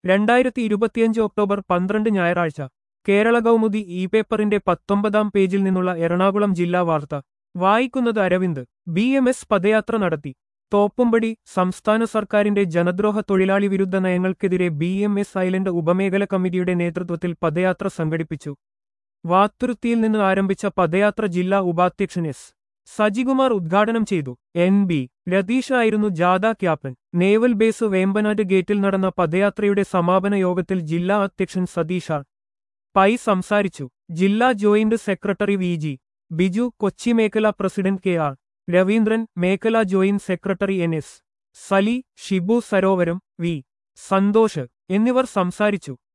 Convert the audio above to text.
രണ്ടായിരത്തി ഇരുപത്തിയഞ്ച് ഒക്ടോബർ പന്ത്രണ്ട് ഞായറാഴ്ച കേരള കൗമുദി ഇ പേപ്പറിന്റെ പത്തൊമ്പതാം പേജിൽ നിന്നുള്ള എറണാകുളം ജില്ലാ വാർത്ത വായിക്കുന്നത് Aravind B M S padayatra നടത്തി തോപ്പുംപടി സംസ്ഥാന സർക്കാരിന്റെ ജനദ്രോഹ തൊഴിലാളി വിരുദ്ധ നയങ്ങൾക്കെതിരെ ബി എം എസ് ഐലൻഡ് ഉപമേഖല കമ്മിറ്റിയുടെ നേതൃത്വത്തിൽ പദയാത്ര സംഘടിപ്പിച്ചു വാത്തുരുത്തിയിൽ നിന്ന് ആരംഭിച്ച പദയാത്ര ജില്ലാ ഉപാധ്യക്ഷൻ എസ് സജികുമാർ ഉദ്ഘാടനം ചെയ്തു എൻ ബി രതീഷ് ആയിരുന്നു ജാഥ ക്യാപ്റ്റൻ നേവൽ ബേസ് വേമ്പനാട് ഗേറ്റിൽ നടന്ന പദയാത്രയുടെ സമാപന യോഗത്തിൽ ജില്ലാ അധ്യക്ഷൻ സതീഷ് ആർ പൈ സംസാരിച്ചു ജില്ലാ joint secretary V G Biju Kochi മേഖലാ പ്രസിഡന്റ് കെ ആർ രവീന്ദ്രൻ മേഖലാ joint secretary N S Sali Shibu Sarovaram V Santhosh എന്നിവർ സംസാരിച്ചു